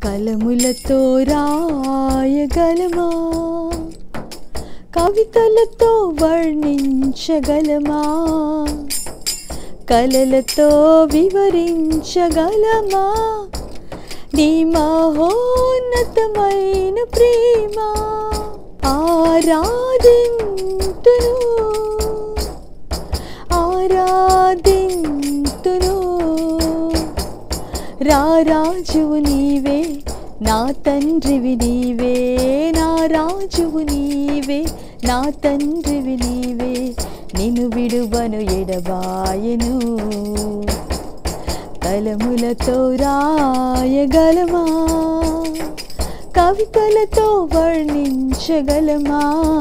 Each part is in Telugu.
కలములతో రాయగలమా కవితలతో వర్ణించగలమా కలలతో వివరించగలమా నీ మహోన్నతమైన ప్రేమ ఆరాధింతును ఆరాధింతును రారాజువు నీవే నా తండ్రివి నీవే నా రాజువు నీవే నా తండ్రివి నీవే నిన్ను విడువను ఎడబాయను కలములతో రాయగలమా కవితలతో వర్ణించగలమా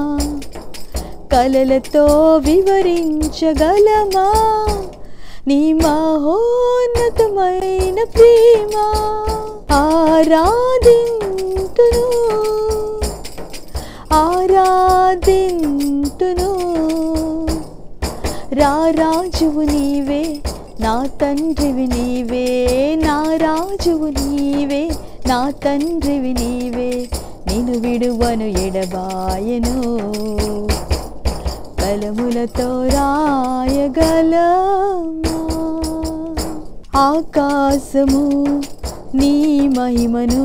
కలలతో వివరించగలమా నీ మహోన్నతమైన ప్రేమ ఆరాధింతును ఆరాధింతును రారాజువు నీవే నా తండ్రివి నీవే నా రాజువు నీవే నా తండ్రివి నీవే నిన్ను విడువను ఎడబాయను కలములతో రాయగలమా ఆకాశము నీ మహిమను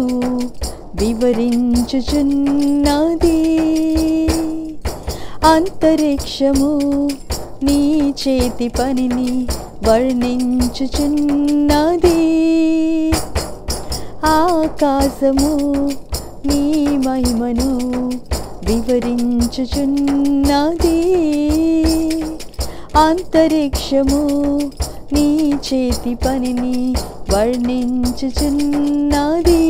వివరించుచున్నది అంతరిక్షము నీ చేతి పనిని వర్ణించుచున్నది ఆకాశము నీ మహిమను వివరించుచున్నది అంతరిక్షము నీ చేతి పనిని వర్ణించుచున్నది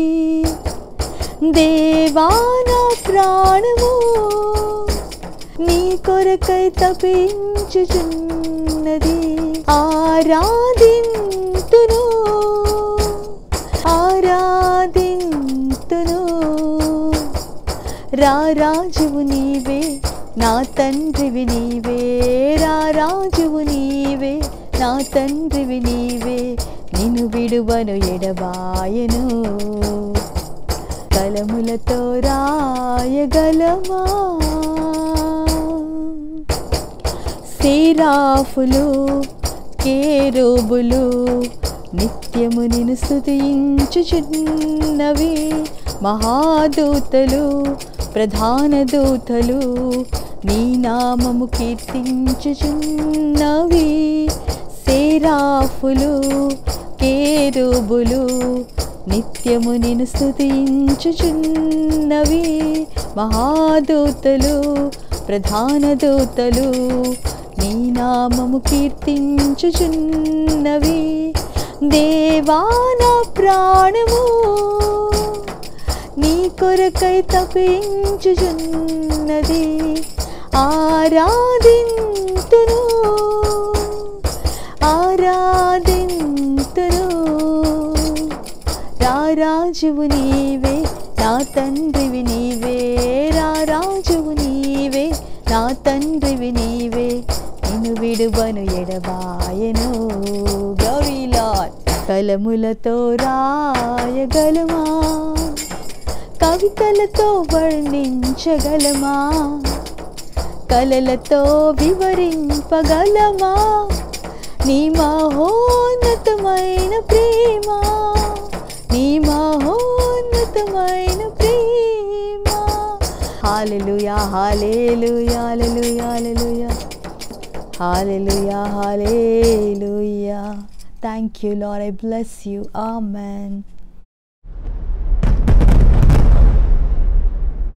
దేవానా ప్రాణము నీ కొరకై తపించుచున్నది ఆరాధింతును ఆరాధింతును రారాజువు నీవే నా తండ్రివి నీవే రారాజువు నీవే నా తండ్రివి నీవే నిన్ను విడువను ఎడబాయను కలములతో రాయగలమా శ్రీరాఫులు కేరోబులు నిత్యము నిన్ను స్తుతించుచున్నవి మహాదూతలు ప్రధాన దూతలు నీ నామము కీర్తించుచున్నవి సేరాఫులు కేరుబులు నిత్యము నిన్ను స్తుతించుచున్నవి మహాదూతలు ప్రధాన దూతలు నీ నామము కీర్తించుచున్నవి దేవాన ప్రాణము నీ కొరకై తపించుచున్నది ఆరాధింతును ఆరాధింతును రారాజువు నీవే నా తండ్రివి నీవే రారాజువు నీవే నా తండ్రివి నీవే నిన్ను విడువను ఎడబాయను గౌరీలాడ్ కలములతో రాయగలమా కవితలతో వర్ణించగలమా కలలతో వివరింపగలమా నీ మహోన్నతమైన ప్రేమ నీ మహోన్నతమైన ప్రేమ hallelujah hallelujah hallelujah hallelujah hallelujah hallelujah thank you Lord I bless you amen